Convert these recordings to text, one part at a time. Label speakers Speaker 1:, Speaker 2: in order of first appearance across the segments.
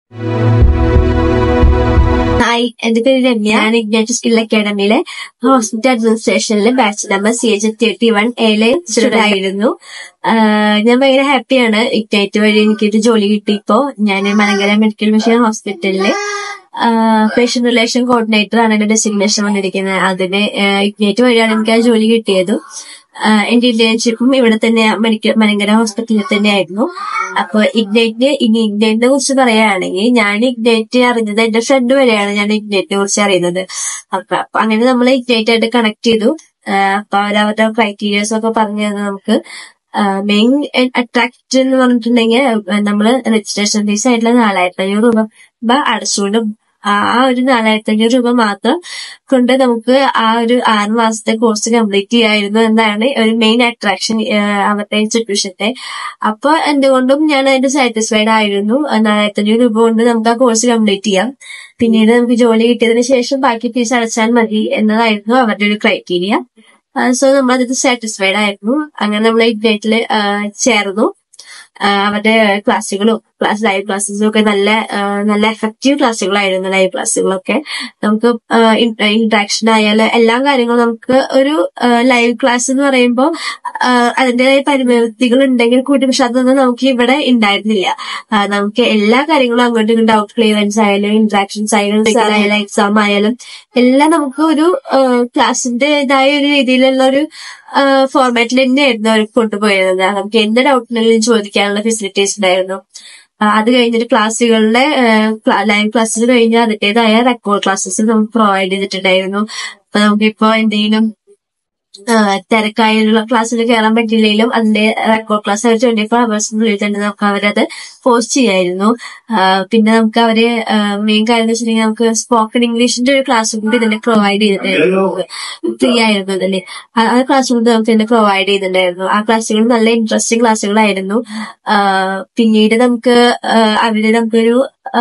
Speaker 1: hi എന്റെ പേര് രമ്യ ഞാൻ ഇഗ്നേറ്റ് സ്കിൽ അക്കാഡമിയിലെ ഹോസ്പിറ്റൽ അഡ്മിനിസ്ട്രേഷനിലെ batch number C H thirty one എയിലെ സ്റ്റുഡന്റ് ആയിരുന്നു ആഹ് ഞാൻ ഭയങ്കര ഹാപ്പിയാണ് ഇഗ്നേറ്റ് വഴി എനിക്കൊരു ജോലി കിട്ടിയപ്പോ ഞാൻ മലങ്കര മെഡിക്കൽ മിഷൻ ഹോസ്പിറ്റലില് പേഷ്യന്റ് റിലേഷൻ കോർഡിനേറ്റർ ആണ് എന്റെ ഡെസിഗ്നേഷൻ വന്നിരിക്കുന്നത് അതിന് ഇഗ്നേറ്റ് വഴിയാണ് എനിക്ക് ആ ജോലി കിട്ടിയത് ആഹ് എന്റെ ഇന്റേൺഷിപ്പും ഇവിടെ തന്നെ മെഡിക്കൽ മലങ്കര ഹോസ്പിറ്റലിൽ തന്നെയായിരുന്നു അപ്പൊ ഇഗ്നേറ്റ് ഇനി ഇഗ്നേറ്റിനെ കുറിച്ച് പറയുകയാണെങ്കിൽ ഞാൻ ഇഗ്നേറ്റ് അറിഞ്ഞത് എന്റെ ഫ്രണ്ട് വരെയാണ് ഞാൻ ഇഗ്നേറ്റിനെ കുറിച്ച് അറിയുന്നത് അപ്പൊ അപ്പൊ അങ്ങനെ നമ്മൾ ഇഗ്നേറ്റ് ആയിട്ട് കണക്ട് ചെയ്തു ആഹ് അപ്പൊ അവരവരുടെ ക്രൈറ്റീരിയസ് ഒക്കെ പറഞ്ഞു തന്നു നമുക്ക് മെയിൻ അട്രാക്ട് എന്ന് പറഞ്ഞിട്ടുണ്ടെങ്കിൽ നമ്മള് രജിസ്ട്രേഷൻ ഫീസ് ആയിട്ടുള്ള നാലായിരത്തി അഞ്ഞൂറ് രൂപ അടച്ചുകൊണ്ട് ആ ഒരു നാലായിരത്തി അഞ്ഞൂറ് രൂപ മാത്രം കൊണ്ട് നമുക്ക് ആ ഒരു ആറ് മാസത്തെ കോഴ്സ് കംപ്ലീറ്റ് ചെയ്യായിരുന്നു എന്നാണ് ഒരു മെയിൻ അട്രാക്ഷൻ അവരുടെ ഇൻസ്റ്റിറ്റ്യൂഷന്റെ അപ്പൊ എന്തുകൊണ്ടും ഞാൻ അതിന്റെ സാറ്റിസ്ഫൈഡ് ആയിരുന്നു നാലായിരത്തി അഞ്ഞൂറ് രൂപ കൊണ്ട് നമുക്ക് ആ കോഴ്സ് കംപ്ലീറ്റ് ചെയ്യാം പിന്നീട് നമുക്ക് ജോലി കിട്ടിയതിന് ശേഷം ബാക്കി ഫീസ് അടച്ചാൽ മതി എന്നതായിരുന്നു അവരുടെ ഒരു ക്രൈറ്റീരിയ സോ നമ്മൾ അതിൽ സാറ്റിസ്ഫൈഡ് ആയിരുന്നു അങ്ങനെ നമ്മൾ ഇഗ്നേറ്റിൽ ചേർന്നു ആഹ് അവരുടെ ക്ലാസ്സുകളും ക്ലാസ് ലൈവ് ക്ലാസ്സും ഒക്കെ നല്ല ആഹ് നല്ല എഫക്റ്റീവ് ക്ലാസ്സുകളായിരുന്നു ലൈവ് ക്ലാസ്സുകളൊക്കെ നമുക്ക് ഇന്ററാക്ഷൻ ആയാലും എല്ലാ കാര്യങ്ങളും നമുക്ക് ഒരു ലൈവ് ക്ലാസ് എന്ന് പറയുമ്പോൾ അതിൻ്റെതായ പരിമിതികൾ ഉണ്ടെങ്കിൽ കൂടി പക്ഷെ അതൊന്നും നമുക്ക് ഇവിടെ ഉണ്ടായിരുന്നില്ല ആഹ് നമുക്ക് എല്ലാ കാര്യങ്ങളും അങ്ങോട്ടും ഇങ്ങോട്ടും ഡൗട്ട് ക്ലിയറൻസ് ആയാലും ഇന്ററാക്ഷൻസ് ആയാലും ആയാലും എക്സാം ആയാലും എല്ലാം നമുക്ക് ഒരു ക്ലാസ്സിന്റേതായ ഒരു രീതിയിലുള്ള ഒരു ഫോർമാറ്റിൽ തന്നെയായിരുന്നു അവർ കൊണ്ടുപോയിരുന്നത് നമുക്ക് എന്ത് ഡൗട്ടിനെങ്കിലും ചോദിക്കാനുള്ള ഫെസിലിറ്റീസ് ഉണ്ടായിരുന്നു അത് കഴിഞ്ഞിട്ട് ക്ലാസ്സുകളുടെ ലൈവ് ക്ലാസ്സുകൾ കഴിഞ്ഞ് അതിൻ്റെതായ റെക്കോർഡ് ക്ലാസ്സസ് നമുക്ക് പ്രൊവൈഡ് ചെയ്തിട്ടുണ്ടായിരുന്നു അപ്പൊ നമുക്കിപ്പോ എന്തെങ്കിലും തിരക്കായുള്ള ക്ലാസ്സിൽ കയറാൻ പറ്റില്ലെങ്കിലും അതിന്റെ റെക്കോർഡ് ക്ലാസ് അവർ ട്വന്റി ഫോർ അവേഴ്സിനുള്ളിൽ തന്നെ നമുക്ക് അവരത് പോസ്റ്റ് ചെയ്യായിരുന്നു പിന്നെ നമുക്ക് അവര് മെയിൻ കാര്യം എന്ന് വെച്ചിട്ടുണ്ടെങ്കിൽ നമുക്ക് സ്പോക്കൺ ഇംഗ്ലീഷിന്റെ ഒരു ക്ലാസ് കൂടി ഇതിന്റെ പ്രൊവൈഡ് ചെയ്തിട്ടുണ്ടായിരുന്നു ഫ്രീ ആയിരുന്നു ഇതില് ആ ക്ലാസ് കൂടി നമുക്ക് ഇതിന്റെ പ്രൊവൈഡ് ചെയ്തിട്ടുണ്ടായിരുന്നു ആ ക്ലാസ്സുകൾ നല്ല ഇൻട്രസ്റ്റിംഗ് ക്ലാസ്സുകളായിരുന്നു പിന്നീട് നമുക്ക് അവര് നമുക്കൊരു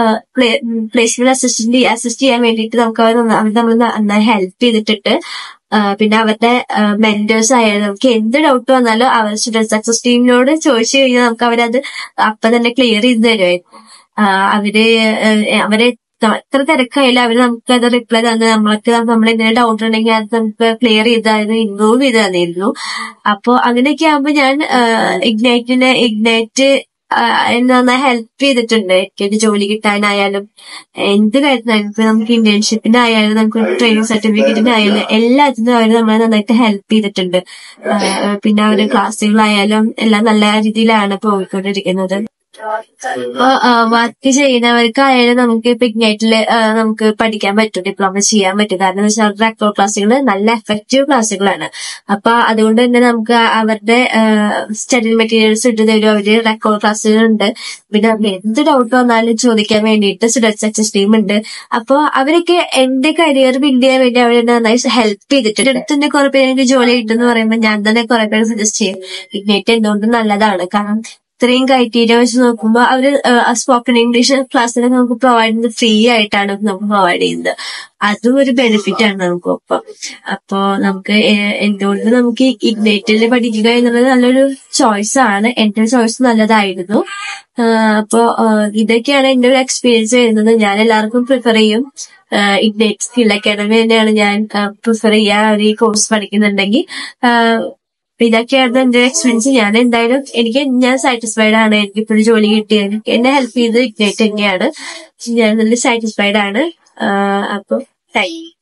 Speaker 1: പ്ലേസ്മെന്റ് അസിസ്റ്റന്റ് അസിസ്റ്റ് ചെയ്യാൻ വേണ്ടിയിട്ട് നമുക്ക് അവർ അവർ നമ്മൾ നന്നായി ഹെൽപ്പ് ചെയ്തിട്ടുണ്ട് പിന്നെ അവരുടെ മെന്റേഴ്സ് ആയാലും നമുക്ക് എന്ത് ഡൗട്ട് വന്നാലും അവർ സ്റ്റുഡന്റ് സക്സസ് ടീമിനോട് ചോദിച്ചു കഴിഞ്ഞാൽ നമുക്ക് അവരത് അപ്പൊ തന്നെ ക്ലിയർ ചെയ്ത് തരുമായിരുന്നു അവര് അവരെ എത്ര തിരക്കായാലും അവര് നമുക്ക് അത് റിപ്ലൈ തന്ന് നമ്മൾക്ക് നമ്മൾ എന്തെങ്കിലും ഡൗട്ട് ഉണ്ടെങ്കിൽ അത് നമുക്ക് ക്ലിയർ ചെയ്തായിരുന്നു ഇൻവോൾവ് ചെയ്ത് തന്നിരുന്നു അപ്പൊ അങ്ങനെയൊക്കെ ആകുമ്പോ ഞാൻ ഇഗ്നൈറ്റിനെ ഇഗ്നൈറ്റ് എന്നെ നന്നായി ഹെൽപ്പ് ചെയ്തിട്ടുണ്ട് എനിക്ക് ജോലി കിട്ടാനായാലും എന്ത് കാര്യത്തിനായാലും ഇപ്പൊ നമുക്ക് ഇന്റേൺഷിപ്പിനായാലും നമുക്ക് ട്രെയിനിങ് സർട്ടിഫിക്കറ്റിനായാലും എല്ലാത്തിനും അവർ നമ്മളെ നന്നായിട്ട് ഹെൽപ്പ് ചെയ്തിട്ടുണ്ട് പിന്നെ അവരുടെ ക്ലാസ്സുകളായാലും എല്ലാം നല്ല രീതിയിലാണ് പോയിക്കൊണ്ടിരിക്കുന്നത് ഇപ്പൊ വർക്ക് ചെയ്യുന്നവർക്കായാലും നമുക്ക് ഇപ്പൊ ഇഗ്നൈറ്റില് നമുക്ക് പഠിക്കാൻ പറ്റും ഡിപ്ലോമ ചെയ്യാൻ പറ്റും കാരണം എന്ന് വെച്ചാൽ റെക്കോർഡ് ക്ലാസ്സുകൾ നല്ല എഫക്റ്റീവ് ക്ലാസ്സുകളാണ് അപ്പൊ അതുകൊണ്ട് തന്നെ നമുക്ക് അവരുടെ സ്റ്റഡി മെറ്റീരിയൽസ് ഇട്ട് തരും അവര് റെക്കോർഡ് ക്ലാസ്സുകൾ ഉണ്ട് പിന്നെ എന്ത് ഡൗട്ട് വന്നാലും ചോദിക്കാൻ വേണ്ടിയിട്ട് സ്റ്റുഡൻറ് സക്സസ് ടീം ഉണ്ട് അപ്പൊ അവരൊക്കെ എന്റെ കരിയർ ബിൽഡ് ചെയ്യാൻ വേണ്ടി അവർ നന്നായി ഹെൽപ്പ് ചെയ്തിട്ടുണ്ട് അടുത്ത് തന്നെ കുറെ പേര് എനിക്ക് ജോലി കിട്ടുമെന്ന് പറയുമ്പോൾ ഞാൻ തന്നെ കുറെ പേര് സജസ്റ്റ് ചെയ്യും ഇഗ്നൈറ്റ് എന്തുകൊണ്ടും നല്ലതാണ് കാരണം ഇത്രയും ക്രൈറ്റീരിയ വെച്ച് നോക്കുമ്പോൾ അവര് സ്പോക്കൺ ഇംഗ്ലീഷ് ക്ലാസ്സിൽ നമുക്ക് പ്രൊവൈഡ് ചെയ്യുന്നത് ഫ്രീ ആയിട്ടാണ് നമുക്ക് പ്രൊവൈഡ് ചെയ്യുന്നത് അതും ഒരു ബെനിഫിറ്റ് ആണ് നമുക്ക് ഒപ്പം അപ്പോ നമുക്ക് എന്തുകൊണ്ട് നമുക്ക് ഇഗ്നേറ്റിൽ പഠിക്കുക എന്നുള്ളത് നല്ലൊരു ചോയ്സ് ആണ് എന്റെ ചോയ്സ് നല്ലതായിരുന്നു അപ്പോ ഇതൊക്കെയാണ് എന്റെ ഒരു എക്സ്പീരിയൻസ് വരുന്നത് ഞാൻ എല്ലാവർക്കും പ്രിഫർ ചെയ്യും ഇഗ്നേറ്റ് സ്കിൽ അക്കാഡമി തന്നെയാണ് ഞാൻ പ്രിഫർ ചെയ്യുക ഈ കോഴ്സ് പഠിക്കുന്നുണ്ടെങ്കിൽ ഇതൊക്കെയായിരുന്നു എന്റെ എക്സ്പീരിയൻസ് ഞാൻ എന്തായാലും എനിക്ക് ഞാൻ സാറ്റിസ്ഫൈഡ് ആണ് എനിക്ക് ഇപ്പോഴും ജോലി കിട്ടിയത് എന്നെ ഹെൽപ്പ് ചെയ്ത് ഇഗ്നേറ്റ് തന്നെയാണ് ഞാൻ നല്ല സാറ്റിസ്ഫൈഡ് ആണ് അപ്പൊ താങ്ക് യു